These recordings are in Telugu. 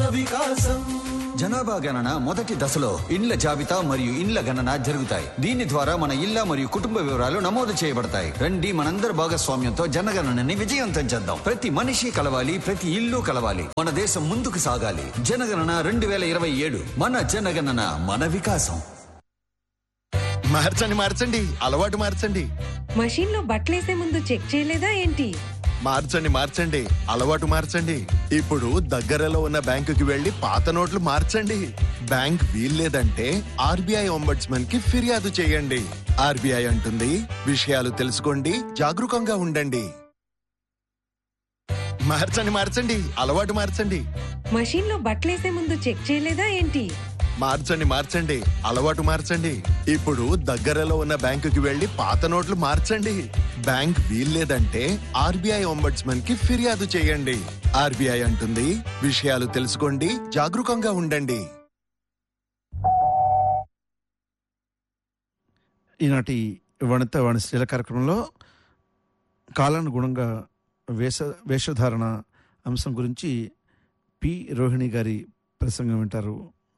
వికాసం జనాభా గణన మొదటి దశలో ఇండ్ల జాబితా మరియు ఇండ్ల గణన జరుగుతాయి దీని ద్వారా మన ఇళ్ల మరియు కుటుంబ వివరాలు నమోదు చేయబడతాయి రండి మనందరి భాగస్వామ్యంతో జనగణనని విజయవంతం చేద్దాం ప్రతి మనిషి కలవాలి ప్రతి ఇల్లు కలవాలి మన దేశం ముందుకు సాగాలి జనగణన రెండు వేల ఇరవై ఏడు మన జనగణన మన వికాసం మార్చండి మార్చండి అలవాటు మార్చండి మషీన్ లో బట్టలేసే ముందు చెక్ చేయలేదా ఏంటి మార్చండి మార్చండి అలవాటు మార్చండి ఇప్పుడు దగ్గరలో ఉన్న బ్యాంకుకి వెళ్లి పాత నోట్లు మార్చండి బ్యాంక్ వీల్లేదంటే ఆర్బీఐ ఒంబడ్స్మన్ కి ఫిర్యాదు చేయండి ఆర్బీఐ అంటుంది విషయాలు తెలుసుకోండి జాగరూకంగా ఉండండి మార్చండి మార్చండి అలవాటు మార్చండి మషీన్ లో బట్టలేసే ముందు చెక్ చేయలేదా ఏంటి మార్చండి మార్చండి అలవాటు మార్చండి ఇప్పుడు దగ్గరలో ఉన్న బ్యాంకుకి వెళ్లి పాత నోట్లు మార్చండి బ్యాంక్ వీల్లేదంటే ఆర్బీఐ ఒంబడ్స్మన్ కి ఫిర్యాదు చేయండి ఆర్బీఐ అంటుంది విషయాలు తెలుసుకోండి జాగరూకంగా ఉండండి ఈనాటి వనిత వాణిశ్రీల కార్యక్రమంలో కాలానుగుణంగా వేష వేషధారణ అంశం గురించి పి రోహిణి గారి ప్రసంగం వింటారు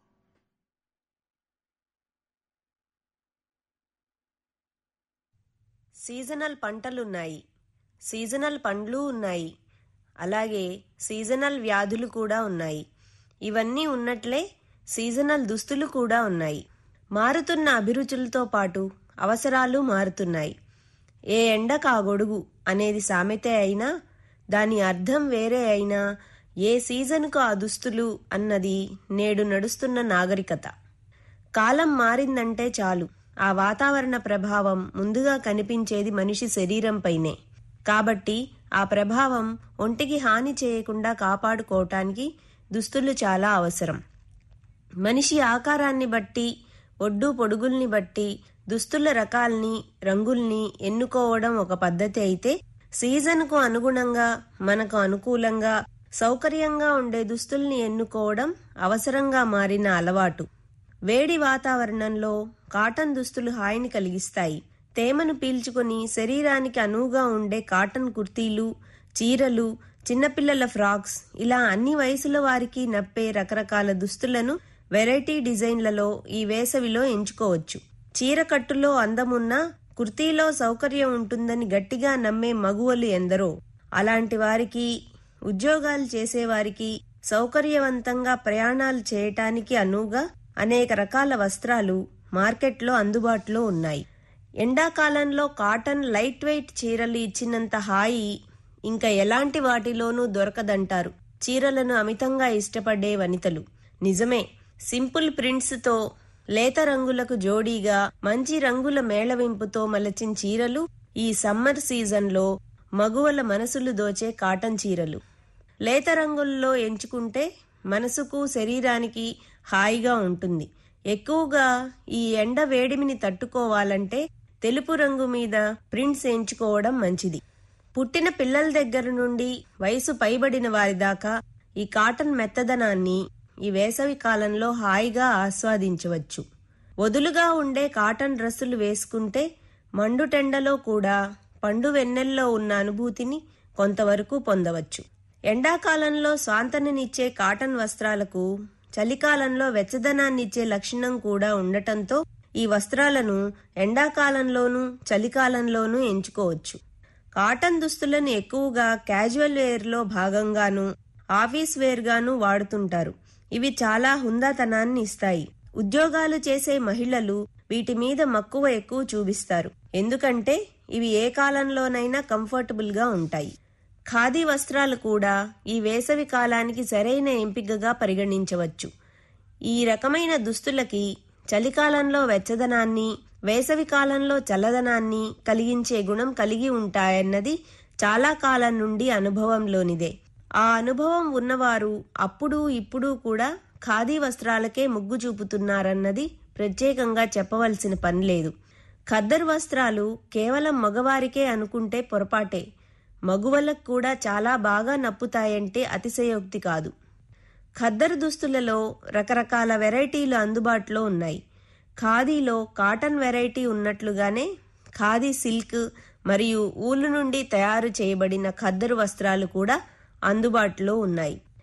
సీజనల్ పంటలున్నాయి సీజనల్ పండ్లు ఉన్నాయి అలాగే సీజనల్ వ్యాధులు కూడా ఉన్నాయి ఇవన్నీ ఉన్నట్లే సీజనల్ దుస్తులు కూడా ఉన్నాయి మారుతున్న అభిరుచులతో పాటు అవసరాలు మారుతున్నాయి ఏ ఎండకు ఆ గొడుగు అనేది సామెతే అయినా దాని అర్థం వేరే అయినా ఏ సీజన్కు ఆ దుస్తులు అన్నది నేడు నడుస్తున్న నాగరికత కాలం మారిందంటే చాలు ఆ వాతావరణ ప్రభావం ముందుగా కనిపించేది మనిషి శరీరంపైనే కాబట్టి ఆ ప్రభావం ఒంటికి హాని చేయకుండా కాపాడుకోవటానికి దుస్తులు చాలా అవసరం మనిషి ఆకారాన్ని బట్టి ఒడ్డు పొడుగుల్ని బట్టి దుస్తుల రకాల్ని రంగుల్ని ఎన్నుకోవడం ఒక పద్ధతి అయితే సీజన్కు అనుగుణంగా మనకు అనుకూలంగా సౌకర్యంగా ఉండే దుస్తుల్ని ఎన్నుకోవడం అవసరంగా మారిన అలవాటు వేడి వాతావరణంలో కాటన్ దుస్తులు హాయిని కలిగిస్తాయి తేమను పీల్చుకొని శరీరానికి అనువుగా ఉండే కాటన్ కుర్తీలు చీరలు చిన్నపిల్లల ఫ్రాక్స్ ఇలా అన్ని వయసుల వారికి నప్పే రకరకాల దుస్తులను వెరైటీ డిజైన్లలో ఈ వేసవిలో ఎంచుకోవచ్చు చీర కట్టులో అందమున్నా కుర్తీలో సౌకర్యం ఉంటుందని గట్టిగా నమ్మే మగువలు ఎందరో అలాంటి వారికి ఉద్యోగాలు చేసేవారికి సౌకర్యవంతంగా ప్రయాణాలు చేయటానికి అనువుగా అనేక రకాల వస్త్రాలు మార్కెట్లో అందుబాటులో ఉన్నాయి ఎండాకాలంలో కాటన్ లైట్ వెయిట్ చీరలు ఇచ్చినంత హాయి ఇంకా ఎలాంటి వాటిలోనూ దొరకదంటారు చీరలను అమితంగా ఇష్టపడే వనితలు నిజమే సింపుల్ ప్రింట్స్తో లేత రంగులకు జోడీగా మంచి రంగుల మేళవింపుతో మలచిన చీరలు ఈ సమ్మర్ సీజన్లో మగువల మనసులు దోచే కాటన్ చీరలు లేత రంగుల్లో ఎంచుకుంటే మనసుకు శరీరానికి హాయిగా ఉంటుంది ఎక్కువగా ఈ ఎండ వేడిమిని తట్టుకోవాలంటే తెలుపు రంగు మీద ప్రింట్స్ ఎంచుకోవడం మంచిది పుట్టిన పిల్లల దగ్గర నుండి వయసు పైబడిన వారి దాకా ఈ కాటన్ మెత్తదనాన్ని ఈ వేసవి కాలంలో హాయిగా ఆస్వాదించవచ్చు వదులుగా ఉండే కాటన్ డ్రెస్సులు వేసుకుంటే మండుటెండలో కూడా పండు వెన్నెల్లో ఉన్న అనుభూతిని కొంతవరకు పొందవచ్చు ఎండాకాలంలో స్వాంతననిచ్చే కాటన్ వస్త్రాలకు చలికాలంలో వెచ్చదనాన్నిచ్చే లక్షణం కూడా ఉండటంతో ఈ వస్త్రాలను ఎండాకాలంలోనూ చలికాలంలోనూ ఎంచుకోవచ్చు కాటన్ దుస్తులను ఎక్కువగా క్యాజువల్ వేర్లో భాగంగాను ఆఫీస్ వేర్గాను వాడుతుంటారు ఇవి చాలా హుందాతనాన్ని ఇస్తాయి ఉద్యోగాలు చేసే మహిళలు వీటి మీద మక్కువ ఎక్కువ చూపిస్తారు ఎందుకంటే ఇవి ఏ కాలంలోనైనా కంఫర్టబుల్ గా ఉంటాయి ఖాదీ వస్త్రాలు కూడా ఈ వేసవి కాలానికి సరైన ఎంపికగా పరిగణించవచ్చు ఈ రకమైన దుస్తులకి చలికాలంలో వెచ్చదనాన్ని వేసవి కాలంలో చల్లదనాన్ని కలిగించే గుణం కలిగి ఉంటాయన్నది చాలా కాలం నుండి అనుభవంలోనిదే ఆ అనుభవం ఉన్నవారు అప్పుడు ఇప్పుడు కూడా ఖాదీ వస్త్రాలకే మొగ్గు చూపుతున్నారన్నది ప్రత్యేకంగా చెప్పవలసిన పని లేదు ఖద్దరు వస్త్రాలు కేవలం మగవారికే అనుకుంటే పొరపాటే మగువలకు కూడా చాలా బాగా నప్పుతాయంటే అతిశయోక్తి కాదు ఖద్దరు దుస్తులలో రకరకాల వెరైటీలు అందుబాటులో ఉన్నాయి ఖాదీలో కాటన్ వెరైటీ ఉన్నట్లుగానే ఖాదీ సిల్క్ మరియు ఊలు నుండి తయారు చేయబడిన ఖద్దరు వస్త్రాలు కూడా అందుబాటులో ఉన్నాయి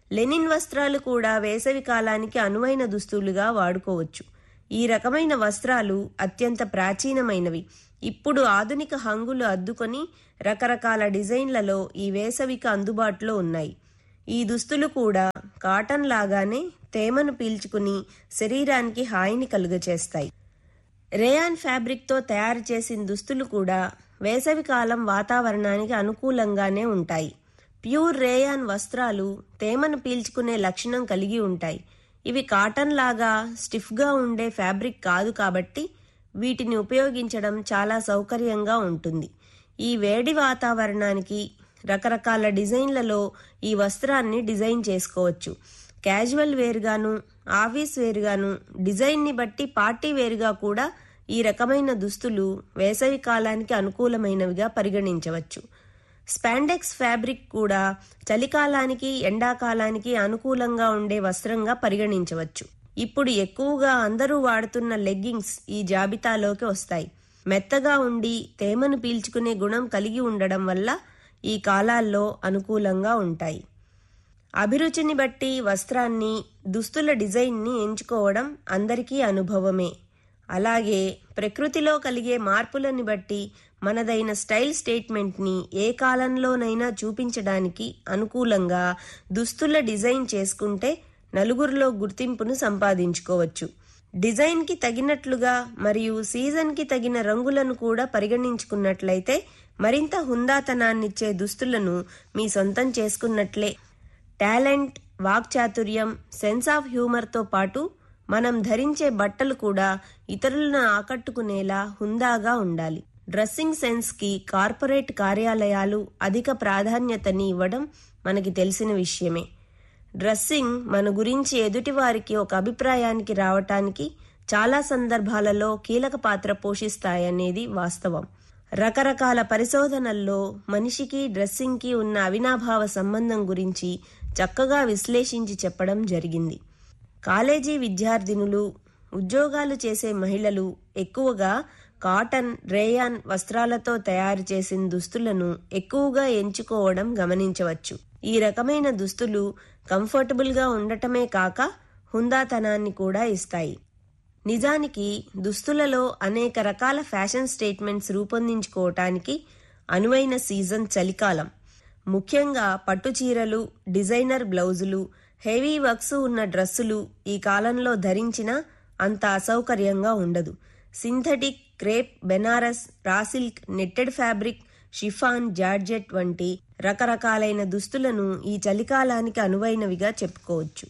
లెనిన్ వస్త్రాలు కూడా వేసవి కాలానికి అనువైన దుస్తులుగా వాడుకోవచ్చు ఈ రకమైన వస్త్రాలు అత్యంత ప్రాచీనమైనవి ఇప్పుడు ఆధునిక హంగులు అద్దుకొని రకరకాల డిజైన్లలో ఈ వేసవికి అందుబాటులో ఉన్నాయి ఈ దుస్తులు కూడా కాటన్ లాగానే తేమను పీల్చుకుని శరీరానికి హాయిని కలుగచేస్తాయి రేయాన్ ఫ్యాబ్రిక్తో తయారు చేసిన దుస్తులు కూడా వేసవి కాలం వాతావరణానికి అనుకూలంగానే ఉంటాయి ప్యూర్ రేయాన్ వస్త్రాలు తేమను పీల్చుకునే లక్షణం కలిగి ఉంటాయి ఇవి కాటన్ లాగా స్టిఫ్గా ఉండే ఫ్యాబ్రిక్ కాదు కాబట్టి వీటిని ఉపయోగించడం చాలా సౌకర్యంగా ఉంటుంది ఈ వేడి వాతావరణానికి రకరకాల డిజైన్లలో ఈ వస్త్రాన్ని డిజైన్ చేసుకోవచ్చు క్యాజువల్ వేర్గాను ఆఫీస్ వేర్గాను డిజైన్ని బట్టి పార్టీ వేర్గా కూడా ఈ రకమైన దుస్తులు వేసవి కాలానికి అనుకూలమైనవిగా పరిగణించవచ్చు స్పాండెక్స్ ఫ్యాబ్రిక్ కూడా చలికాలానికి ఎండాకాలానికి అనుకూలంగా ఉండే వస్త్రంగా పరిగణించవచ్చు ఇప్పుడు ఎక్కువగా అందరూ వాడుతున్న లెగ్గింగ్స్ ఈ జాబితాలోకి వస్తాయి మెత్తగా ఉండి తేమను పీల్చుకునే గుణం కలిగి ఉండడం వల్ల ఈ కాలాల్లో అనుకూలంగా ఉంటాయి అభిరుచిని బట్టి వస్త్రాన్ని దుస్తుల డిజైన్ని ఎంచుకోవడం అందరికీ అనుభవమే అలాగే ప్రకృతిలో కలిగే మార్పులని బట్టి మనదైన స్టైల్ స్టేట్మెంట్ని ఏ కాలంలోనైనా చూపించడానికి అనుకూలంగా దుస్తుల డిజైన్ చేసుకుంటే నలుగురిలో గుర్తింపును సంపాదించుకోవచ్చు డిజైన్కి తగినట్లుగా మరియు సీజన్కి తగిన రంగులను కూడా పరిగణించుకున్నట్లయితే మరింత హుందాతనాన్నిచ్చే దుస్తులను మీ సొంతం చేసుకున్నట్లే టాలెంట్ వాక్చాతుర్యం సెన్స్ ఆఫ్ హ్యూమర్తో పాటు మనం ధరించే బట్టలు కూడా ఇతరులను ఆకట్టుకునేలా హుందాగా ఉండాలి డ్రెస్సింగ్ సెన్స్కి కార్పొరేట్ కార్యాలయాలు అధిక ప్రాధాన్యతని ఇవ్వడం మనకి తెలిసిన విషయమే డ్రెస్సింగ్ మన గురించి ఎదుటివారికి ఒక అభిప్రాయానికి రావటానికి చాలా సందర్భాలలో కీలక పాత్ర పోషిస్తాయనేది వాస్తవం రకరకాల పరిశోధనల్లో మనిషికి డ్రెస్సింగ్కి ఉన్న అవినాభావ సంబంధం గురించి చక్కగా విశ్లేషించి చెప్పడం జరిగింది కాలేజీ విద్యార్థినులు ఉద్యోగాలు చేసే మహిళలు ఎక్కువగా కాటన్ రేయాన్ వస్త్రాలతో తయారు చేసిన దుస్తులను ఎక్కువగా ఎంచుకోవడం గమనించవచ్చు ఈ రకమైన దుస్తులు కంఫర్టబుల్గా ఉండటమే కాక హుందాతనాన్ని కూడా ఇస్తాయి నిజానికి దుస్తులలో అనేక రకాల ఫ్యాషన్ స్టేట్మెంట్స్ రూపొందించుకోవటానికి అనువైన సీజన్ చలికాలం ముఖ్యంగా పట్టు చీరలు డిజైనర్ బ్లౌజులు హెవీ వర్క్స్ ఉన్న డ్రెస్సులు ఈ కాలంలో ధరించినా అంత అసౌకర్యంగా ఉండదు synthetic crepe Banaras raw silk netted fabric chiffon georgette వంటి రకరకాలైన దుస్తులను ఈ చలికాలానికి అనువైనవిగా చెప్పుకోవచ్చు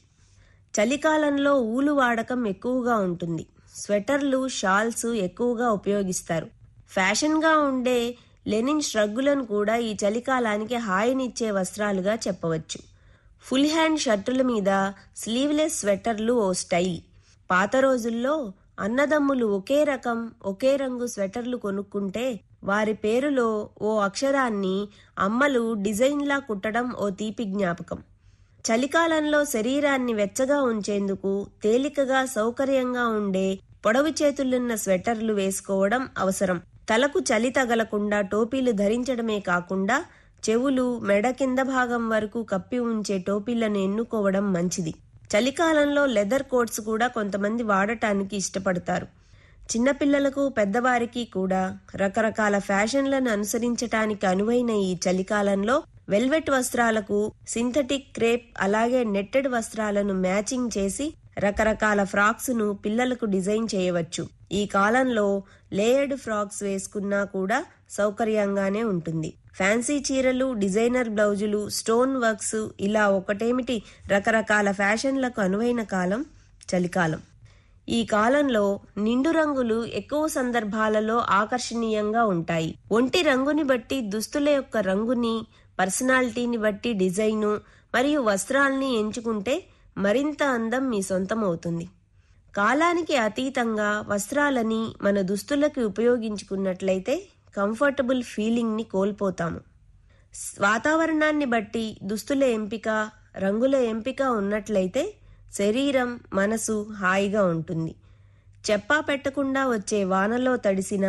చలికాలంలో ఊలు వాడకం ఎక్కువగా ఉంటుంది స్వెటర్లు షాల్స్ ఎక్కువగా ఉపయోగిస్తారు ఫ్యాషన్గా ఉండే లెనిన్ ష్రగ్గులను కూడా ఈ చలికాలానికి హాయినిచ్చే వస్త్రాలుగా చెప్పవచ్చు ఫుల్ హ్యాండ్ షర్టుల మీద స్లీవ్లెస్ స్వెటర్లు ఓ స్టైల్ పాత రోజుల్లో అన్నదమ్ములు ఒకే రకం ఒకే రంగు స్వెటర్లు కొనుక్కుంటే వారి పేరులో ఓ అక్షరాన్ని అమ్మలు డిజైన్లా కుట్టడం ఓ తీపి జ్ఞాపకం చలికాలంలో శరీరాన్ని వెచ్చగా ఉంచేందుకు తేలికగా సౌకర్యంగా ఉండే పొడవు చేతులున్న స్వెటర్లు వేసుకోవడం అవసరం తలకు చలి తగలకుండా టోపీలు ధరించడమే కాకుండా చెవులు మెడ కింద భాగం వరకు కప్పి ఉంచే టోపీలను ఎన్నుకోవడం మంచిది చలికాలంలో లెదర్ కోట్స్ కూడా కొంతమంది వాడటానికి ఇష్టపడతారు చిన్నపిల్లలకు పెద్దవారికి కూడా రకరకాల ఫ్యాషన్లను అనుసరించటానికి అనువైన ఈ చలికాలంలో వెల్వెట్ వస్త్రాలకు సింథటిక్ క్రేప్ అలాగే నెట్టెడ్ వస్త్రాలను మ్యాచింగ్ చేసి రకరకాల ఫ్రాక్స్ ను పిల్లలకు డిజైన్ చేయవచ్చు ఈ కాలంలో లేయర్డ్ ఫ్రాక్స్ వేసుకున్నా కూడా సౌకర్యంగానే ఉంటుంది ఫ్యాన్సీ చీరలు డిజైనర్ బ్లౌజులు స్టోన్ వర్క్స్ ఇలా ఒకటేమిటి రకరకాల ఫ్యాషన్లకు అనువైన కాలం చలికాలం ఈ కాలంలో నిండు రంగులు ఎక్కువ సందర్భాలలో ఆకర్షణీయంగా ఉంటాయి ఒంటి రంగుని బట్టి దుస్తుల యొక్క రంగుని పర్సనాలిటీని బట్టి డిజైను మరియు వస్త్రాల్ని ఎంచుకుంటే మరింత అందం మీ సొంతం అవుతుంది కాలానికి అతీతంగా వస్త్రాలని మన దుస్తులకి ఉపయోగించుకున్నట్లయితే కంఫర్టబుల్ ఫీలింగ్ని కోల్పోతాము స్- వాతావరణాన్ని బట్టి దుస్తుల ఎంపిక రంగుల ఎంపిక ఉన్నట్లయితే శరీరం మనసు హాయిగా ఉంటుంది చెప్పా పెట్టకుండా వచ్చే వానలో తడిసిన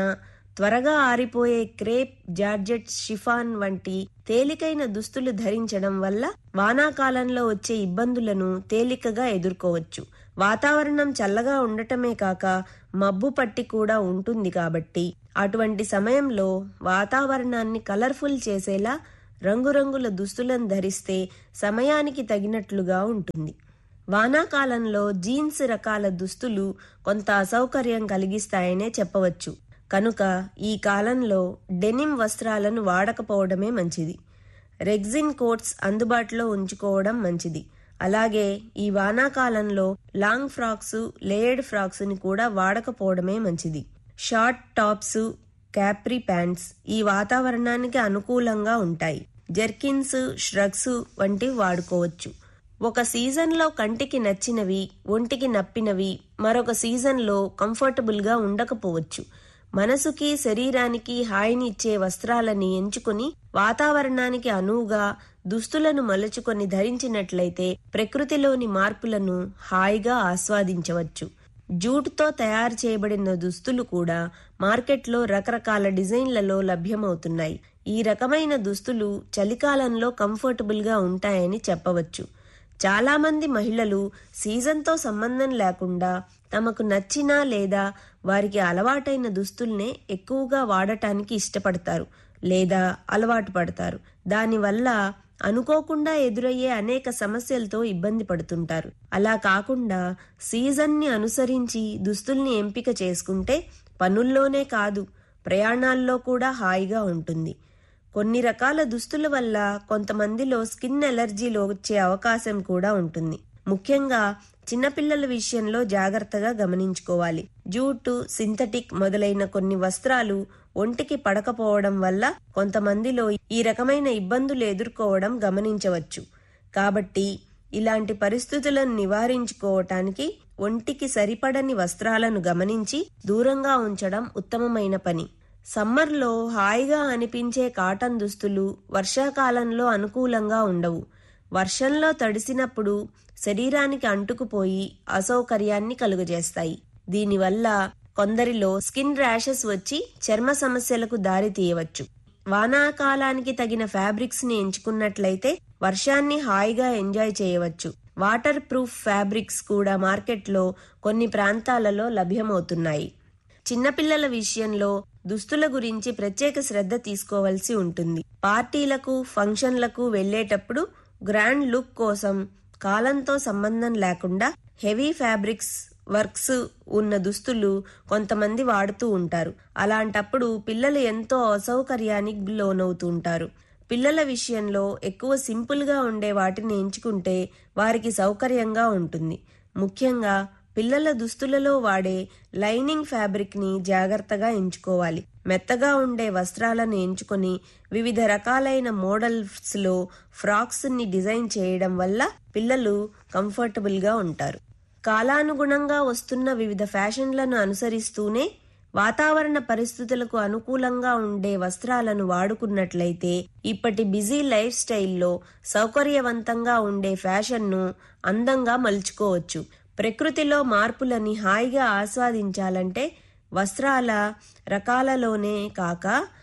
త్వరగా ఆరిపోయే క్రేప్ జార్జెట్ షిఫాన్ వంటి తేలికైన దుస్తులు ధరించడం వల్ల వానాకాలంలో వచ్చే ఇబ్బందులను తేలికగా ఎదుర్కోవచ్చు వాతావరణం చల్లగా ఉండటమే కాక మబ్బు పట్టి కూడా ఉంటుంది కాబట్టి అటువంటి సమయంలో వాతావరణాన్ని కలర్ఫుల్ చేసేలా రంగురంగుల దుస్తులను ధరిస్తే సమయానికి తగినట్లుగా ఉంటుంది వానాకాలంలో జీన్స్ రకాల దుస్తులు కొంత అసౌకర్యం కలిగిస్తాయనే చెప్పవచ్చు కనుక ఈ కాలంలో డెనిమ్ వస్త్రాలను వాడకపోవడమే మంచిది రెగ్జిన్ కోట్స్ అందుబాటులో ఉంచుకోవడం మంచిది అలాగే ఈ వానాకాలంలో లాంగ్ ఫ్రాక్స్ లేయర్డ్ ఫ్రాక్స్ ని కూడా వాడకపోవడమే మంచిది షార్ట్ టాప్స్ క్యాప్రీ ప్యాంట్స్ ఈ వాతావరణానికి అనుకూలంగా ఉంటాయి జెర్కిన్స్ ష్రగ్స్ వంటివి వాడుకోవచ్చు ఒక సీజన్లో కంటికి నచ్చినవి ఒంటికి నప్పినవి మరొక సీజన్లో కంఫర్టబుల్గా ఉండకపోవచ్చు మనసుకి శరీరానికి హాయిని ఇచ్చే వస్త్రాలని ఎంచుకుని వాతావరణానికి అనువుగా దుస్తులను మలుచుకొని ధరించినట్లయితే ప్రకృతిలోని మార్పులను హాయిగా ఆస్వాదించవచ్చు జూట్తో తయారు చేయబడిన దుస్తులు కూడా మార్కెట్లో రకరకాల డిజైన్లలో లభ్యమవుతున్నాయి ఈ రకమైన దుస్తులు చలికాలంలో కంఫర్టబుల్గా ఉంటాయని చెప్పవచ్చు చాలా మంది మహిళలు సీజన్తో సంబంధం లేకుండా తమకు నచ్చిన లేదా వారికి అలవాటైన దుస్తుల్నే ఎక్కువగా వాడటానికి ఇష్టపడతారు లేదా అలవాటు పడతారు దానివల్ల అనుకోకుండా ఎదురయ్యే అనేక సమస్యలతో ఇబ్బంది పడుతుంటారు అలా కాకుండా సీజన్ని అనుసరించి దుస్తుల్ని ఎంపిక చేసుకుంటే పనుల్లోనే కాదు ప్రయాణాల్లో కూడా హాయిగా ఉంటుంది కొన్ని రకాల దుస్తుల వల్ల కొంతమందిలో స్కిన్ ఎలర్జీలో వచ్చే అవకాశం కూడా ఉంటుంది ముఖ్యంగా చిన్నపిల్లల విషయంలో జాగ్రత్తగా గమనించుకోవాలి జూటు సింథటిక్ మొదలైన కొన్ని వస్త్రాలు ఒంటికి పడకపోవడం వల్ల కొంతమందిలో ఈ రకమైన ఇబ్బందులు ఎదుర్కోవడం గమనించవచ్చు కాబట్టి ఇలాంటి పరిస్థితులను నివారించుకోవటానికి ఒంటికి సరిపడని వస్త్రాలను గమనించి దూరంగా ఉంచడం ఉత్తమమైన పని సమ్మర్లో హాయిగా అనిపించే కాటన్ దుస్తులు వర్షాకాలంలో అనుకూలంగా ఉండవు వర్షంలో తడిసినప్పుడు శరీరానికి అంటుకుపోయి అసౌకర్యాన్ని కలుగజేస్తాయి దీనివల్ల కొందరిలో స్కిన్ ర్యాషెస్ వచ్చి చర్మ సమస్యలకు దారి తీయవచ్చు వానాకాలానికి తగిన ఫ్యాబ్రిక్స్ ని ఎంచుకున్నట్లయితే వర్షాన్ని హాయిగా ఎంజాయ్ చేయవచ్చు వాటర్ ప్రూఫ్ ఫ్యాబ్రిక్స్ కూడా మార్కెట్లో కొన్ని ప్రాంతాలలో లభ్యమవుతున్నాయి చిన్నపిల్లల విషయంలో దుస్తుల గురించి ప్రత్యేక శ్రద్ధ తీసుకోవాల్సి ఉంటుంది పార్టీలకు ఫంక్షన్లకు వెళ్లేటప్పుడు గ్రాండ్ లుక్ కోసం కాలంతో సంబంధం లేకుండా హెవీ ఫ్యాబ్రిక్స్ వర్క్స్ ఉన్న దుస్తులు కొంతమంది వాడుతూ ఉంటారు అలాంటప్పుడు పిల్లలు ఎంతో అసౌకర్యానికి లోనవుతూ ఉంటారు పిల్లల విషయంలో ఎక్కువ సింపుల్ గా ఉండే వాటిని ఎంచుకుంటే వారికి సౌకర్యంగా ఉంటుంది ముఖ్యంగా పిల్లల దుస్తులలో వాడే లైనింగ్ ఫ్యాబ్రిక్ ని జాగ్రత్తగా ఎంచుకోవాలి మెత్తగా ఉండే వస్త్రాలను ఎంచుకొని వివిధ రకాలైన మోడల్స్ లో ఫ్రాక్స్ ని డిజైన్ చేయడం వల్ల పిల్లలు కంఫర్టబుల్ గా ఉంటారు కాలానుగుణంగా వస్తున్న వివిధ ఫ్యాషన్లను అనుసరిస్తూనే వాతావరణ పరిస్థితులకు అనుకూలంగా ఉండే వస్త్రాలను వాడుకున్నట్లయితే ఇప్పటి బిజీ లైఫ్ స్టైల్లో సౌకర్యవంతంగా ఉండే ఫ్యాషన్ను అందంగా మలుచుకోవచ్చు ప్రకృతిలో మార్పులని హాయిగా ఆస్వాదించాలంటే వస్త్రాల రకాలలోనే కాక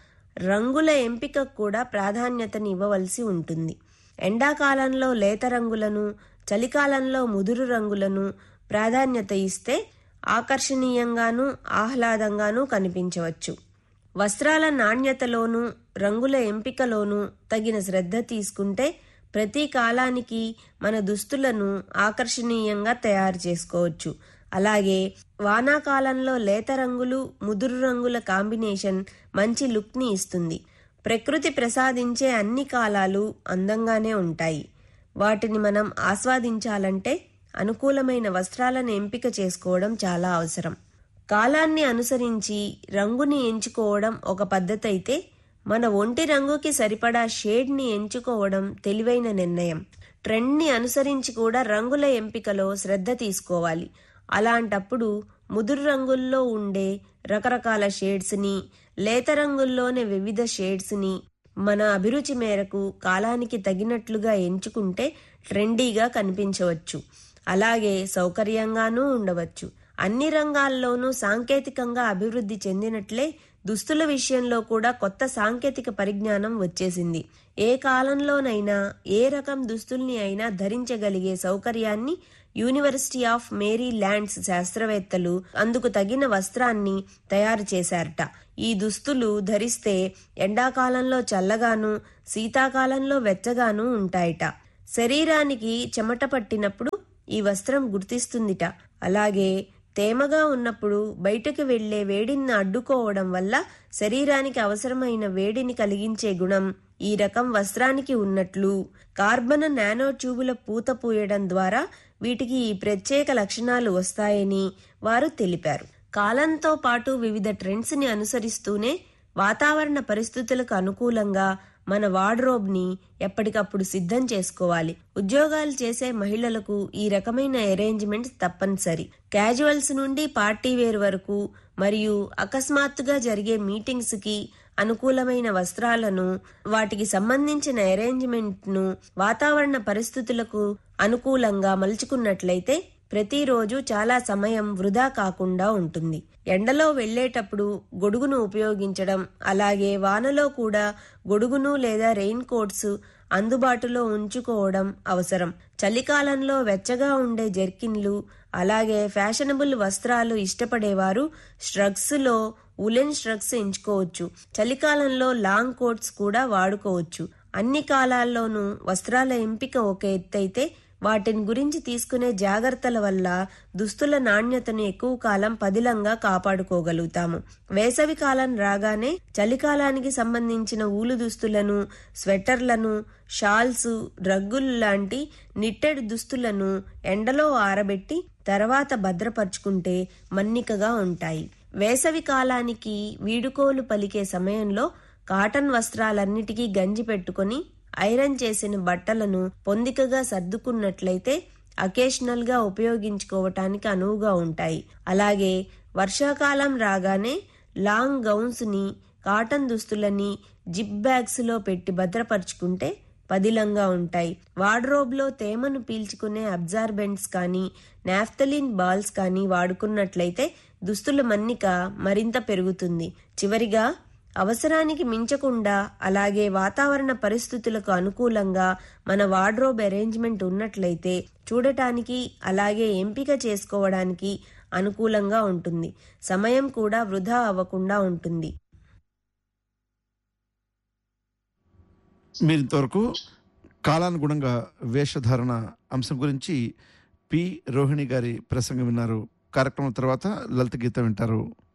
రంగుల ఎంపికకు కూడా ప్రాధాన్యతని ఇవ్వవలసి ఉంటుంది ఎండాకాలంలో లేత రంగులను చలికాలంలో ముదురు రంగులను ప్రాధాన్యత ఇస్తే ఆకర్షణీయంగానూ ఆహ్లాదంగానూ కనిపించవచ్చు వస్త్రాల నాణ్యతలోనూ రంగుల ఎంపికలోనూ తగిన శ్రద్ధ తీసుకుంటే ప్రతి కాలానికి మన దుస్తులను ఆకర్షణీయంగా తయారు చేసుకోవచ్చు అలాగే వానాకాలంలో లేత రంగులు ముదురు రంగుల కాంబినేషన్ మంచి లుక్ని ఇస్తుంది ప్రకృతి ప్రసాదించే అన్ని కాలాలు అందంగానే ఉంటాయి వాటిని మనం ఆస్వాదించాలంటే అనుకూలమైన వస్త్రాలను ఎంపిక చేసుకోవడం చాలా అవసరం కాలాన్ని అనుసరించి రంగుని ఎంచుకోవడం ఒక పద్ధతి అయితే మన ఒంటి రంగుకి సరిపడా షేడ్ని ఎంచుకోవడం తెలివైన నిర్ణయం ట్రెండ్ని అనుసరించి కూడా రంగుల ఎంపికలో శ్రద్ధ తీసుకోవాలి అలాంటప్పుడు ముదురు రంగుల్లో ఉండే రకరకాల షేడ్స్ని లేత రంగుల్లోనే వివిధ షేడ్స్ని మన అభిరుచి మేరకు కాలానికి తగినట్లుగా ఎంచుకుంటే ట్రెండీగా కనిపించవచ్చు అలాగే సౌకర్యంగానూ ఉండవచ్చు అన్ని రంగాల్లోనూ సాంకేతికంగా అభివృద్ధి చెందినట్లే దుస్తుల విషయంలో కూడా కొత్త సాంకేతిక పరిజ్ఞానం వచ్చేసింది ఏ కాలంలోనైనా ఏ రకం దుస్తుల్ని అయినా ధరించగలిగే సౌకర్యాన్ని యూనివర్సిటీ ఆఫ్ మేరీ ల్యాండ్స్ శాస్త్రవేత్తలు అందుకు తగిన వస్త్రాన్ని తయారు చేశారట ఈ దుస్తులు ధరిస్తే ఎండాకాలంలో చల్లగాను శీతాకాలంలో వెచ్చగాను ఉంటాయట శరీరానికి చెమట పట్టినప్పుడు ఈ వస్త్రం గుర్తిస్తుందిట అలాగే తేమగా ఉన్నప్పుడు బయటకు వెళ్లే వేడిని అడ్డుకోవడం వల్ల శరీరానికి అవసరమైన వేడిని కలిగించే గుణం ఈ రకం వస్త్రానికి ఉన్నట్లు కార్బన్ నానో ట్యూబుల పూత పూయడం ద్వారా వీటికి ఈ ప్రత్యేక లక్షణాలు వస్తాయని వారు తెలిపారు కాలంతో పాటు వివిధ ట్రెండ్స్ ని అనుసరిస్తూనే వాతావరణ పరిస్థితులకు అనుకూలంగా మన వార్డ్రోబ్ ని ఎప్పటికప్పుడు సిద్ధం చేసుకోవాలి ఉద్యోగాలు చేసే మహిళలకు ఈ రకమైన అరేంజ్మెంట్స్ తప్పనిసరి క్యాజువల్స్ నుండి పార్టీ వేర్ వరకు మరియు అకస్మాత్తుగా జరిగే మీటింగ్స్ కి అనుకూలమైన వస్త్రాలను వాటికి సంబంధించిన అరేంజ్మెంట్ ను వాతావరణ పరిస్థితులకు అనుకూలంగా మలుచుకున్నట్లయితే ప్రతిరోజు చాలా సమయం వృధా కాకుండా ఉంటుంది ఎండలో వెళ్లేటప్పుడు గొడుగును ఉపయోగించడం అలాగే వానలో కూడా గొడుగును లేదా రెయిన్ కోట్స్ అందుబాటులో ఉంచుకోవడం అవసరం చలికాలంలో వెచ్చగా ఉండే జెర్కిన్లు అలాగే ఫ్యాషనబుల్ వస్త్రాలు ఇష్టపడేవారు స్ట్రగ్స్ లో ఉలెన్ స్ట్రగ్స్ ఎంచుకోవచ్చు చలికాలంలో లాంగ్ కోట్స్ కూడా వాడుకోవచ్చు అన్ని కాలాల్లోనూ వస్త్రాల ఎంపిక ఒక ఎత్తైతే వాటిని గురించి తీసుకునే జాగ్రత్తల వల్ల దుస్తుల నాణ్యతను ఎక్కువ కాలం పదిలంగా కాపాడుకోగలుగుతాము వేసవి కాలం రాగానే చలికాలానికి సంబంధించిన ఊలు దుస్తులను స్వెటర్లను షాల్స్ రగ్గులు లాంటి నిట్టెడ్ దుస్తులను ఎండలో ఆరబెట్టి తర్వాత భద్రపరుచుకుంటే మన్నికగా ఉంటాయి వేసవి కాలానికి వీడుకోలు పలికే సమయంలో కాటన్ వస్త్రాలన్నిటికీ గంజి పెట్టుకొని ఐరన్ చేసిన బట్టలను పొందికగా సర్దుకున్నట్లయితే అకేషనల్ గా ఉపయోగించుకోవటానికి అనువుగా ఉంటాయి అలాగే వర్షాకాలం రాగానే లాంగ్ గౌన్స్ ని కాటన్ దుస్తులని జిప్ బ్యాగ్స్ లో పెట్టి భద్రపరుచుకుంటే పదిలంగా ఉంటాయి వార్డ్రోబ్ లో తేమను పీల్చుకునే అబ్జార్బెంట్స్ కానీ నాఫ్తలిన్ బాల్స్ కానీ వాడుకున్నట్లయితే దుస్తుల మన్నిక మరింత పెరుగుతుంది చివరిగా అవసరానికి మించకుండా అలాగే వాతావరణ పరిస్థితులకు అనుకూలంగా మన వార్డ్రోబ్ అరేంజ్మెంట్ ఉన్నట్లయితే చూడటానికి అలాగే ఎంపిక చేసుకోవడానికి అనుకూలంగా ఉంటుంది సమయం కూడా వృధా అవ్వకుండా ఉంటుంది మీరు ఇంతవరకు కాలానుగుణంగా వేషధారణ అంశం గురించి పి రోహిణి గారి ప్రసంగం విన్నారు కార్యక్రమం తర్వాత లలిత గీతం వింటారు